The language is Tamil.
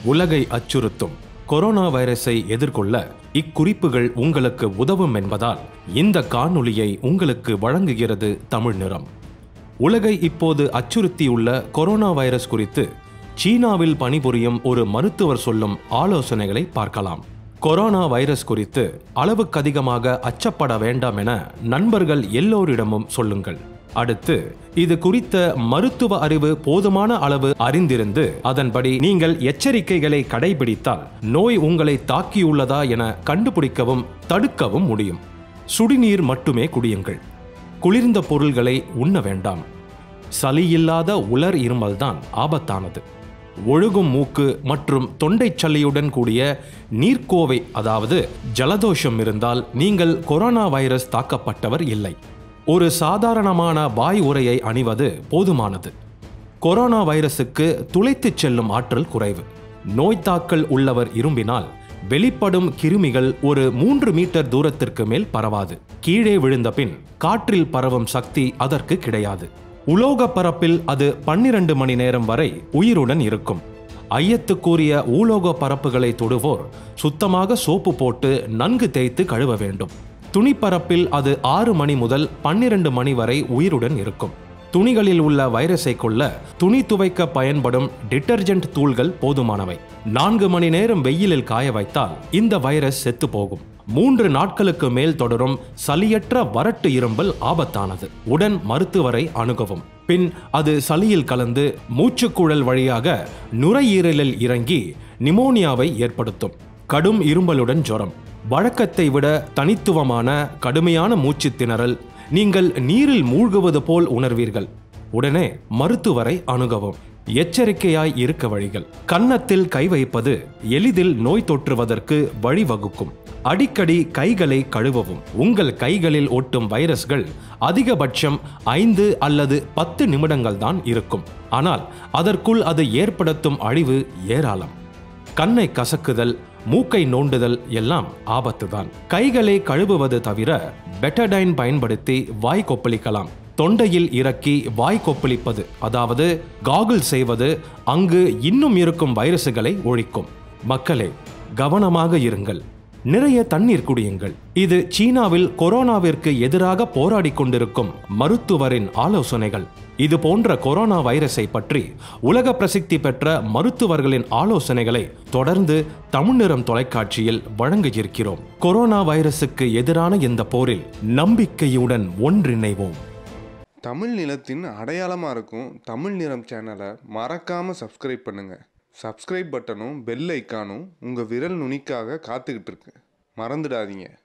உலகை அச்சுறுத்தும் கொரோனா வைரஸை எதிர்கொள்ள இக்குறிப்புகள் உங்களுக்கு உதவும் என்பதால் இந்த காணொளியை உங்களுக்கு வழங்குகிறது தமிழ் நிறம் உலகை இப்போது அச்சுறுத்தியுள்ள கொரோனா வைரஸ் குறித்து சீனாவில் பணிபுரியும் ஒரு மருத்துவர் சொல்லும் ஆலோசனைகளை பார்க்கலாம் கொரோனா வைரஸ் குறித்து அளவுக்கு அதிகமாக அச்சப்பட வேண்டாம் என நண்பர்கள் எல்லோரிடமும் சொல்லுங்கள் அடுத்து இது குறித்த மருத்துவ அறிவு போதுமான அளவு அறிந்திருந்து அதன்படி நீங்கள் எச்சரிக்கைகளை கடைபிடித்தால் நோய் உங்களை தாக்கியுள்ளதா என கண்டுபிடிக்கவும் தடுக்கவும் முடியும் சுடிநீர் மட்டுமே குடியுங்கள் குளிர்ந்த பொருள்களை உண்ண வேண்டாம் சளி இல்லாத உலர் இருமல்தான் ஆபத்தானது ஒழுகும் மூக்கு மற்றும் தொண்டைச் சளியுடன் கூடிய நீர்க்கோவை அதாவது ஜலதோஷம் இருந்தால் நீங்கள் கொரோனா வைரஸ் தாக்கப்பட்டவர் இல்லை ஒரு சாதாரணமான வாய் உரையை அணிவது போதுமானது கொரோனா வைரசுக்கு துளைத்துச் செல்லும் ஆற்றல் குறைவு நோய் தாக்கல் உள்ளவர் இரும்பினால் வெளிப்படும் கிருமிகள் ஒரு மூன்று மீட்டர் தூரத்திற்கு மேல் பரவாது கீழே விழுந்த பின் காற்றில் பரவும் சக்தி அதற்கு கிடையாது உலோக பரப்பில் அது பன்னிரண்டு மணி நேரம் வரை உயிருடன் இருக்கும் ஐயத்துக்குரிய ஊலோக பரப்புகளை தொடுவோர் சுத்தமாக சோப்பு போட்டு நன்கு தேய்த்து கழுவ வேண்டும் துணிப்பரப்பில் அது ஆறு மணி முதல் பன்னிரண்டு மணி வரை உயிருடன் இருக்கும் துணிகளில் உள்ள வைரஸை கொல்ல துணி துவைக்க பயன்படும் டிட்டர்ஜென்ட் தூள்கள் போதுமானவை நான்கு மணி நேரம் வெயிலில் காய வைத்தால் இந்த வைரஸ் செத்து போகும் மூன்று நாட்களுக்கு மேல் தொடரும் சளியற்ற வறட்டு இரும்பல் ஆபத்தானது உடன் மருத்துவரை அணுகவும் பின் அது சளியில் கலந்து மூச்சுக்குழல் வழியாக நுரையீரலில் இறங்கி நிமோனியாவை ஏற்படுத்தும் கடும் இரும்பலுடன் ஜுரம் வழக்கத்தை விட தனித்துவமான கடுமையான மூச்சு திணறல் நீங்கள் நீரில் மூழ்குவது போல் உணர்வீர்கள் உடனே மருத்துவரை அணுகவும் எச்சரிக்கையாய் இருக்க வழிகள் கன்னத்தில் கை வைப்பது எளிதில் நோய் தொற்றுவதற்கு வழிவகுக்கும் அடிக்கடி கைகளை கழுவவும் உங்கள் கைகளில் ஒட்டும் வைரஸ்கள் அதிகபட்சம் ஐந்து அல்லது பத்து நிமிடங்கள் தான் இருக்கும் ஆனால் அதற்குள் அது ஏற்படுத்தும் அழிவு ஏராளம் கண்ணை கசக்குதல் மூக்கை நோண்டுதல் எல்லாம் ஆபத்துதான் கைகளை கழுவுவது தவிர பெட்டடைன் பயன்படுத்தி வாய் கொப்பளிக்கலாம் தொண்டையில் இறக்கி வாய் கொப்பளிப்பது அதாவது காகுல் செய்வது அங்கு இன்னும் இருக்கும் வைரசுகளை ஒழிக்கும் மக்களே கவனமாக இருங்கள் நிறைய தண்ணீர் குடியுங்கள் இது சீனாவில் கொரோனாவிற்கு எதிராக போராடி கொண்டிருக்கும் மருத்துவரின் ஆலோசனைகள் இது போன்ற கொரோனா வைரஸை பற்றி உலக பிரசித்தி பெற்ற மருத்துவர்களின் ஆலோசனைகளை தொடர்ந்து தமிழ் நிறம் தொலைக்காட்சியில் வழங்க இருக்கிறோம் கொரோனா வைரசுக்கு எதிரான இந்த போரில் நம்பிக்கையுடன் ஒன்றிணைவோம் தமிழ் நிலத்தின் அடையாளமாக இருக்கும் தமிழ் நிறம் சேனலை மறக்காமல் சப்ஸ்கிரைப் பண்ணுங்கள் சப்ஸ்கிரைப் பட்டனும் பெல் ஐக்கானும் உங்கள் விரல் நுனிக்காக காத்துக்கிட்டு இருக்கு மறந்துடாதீங்க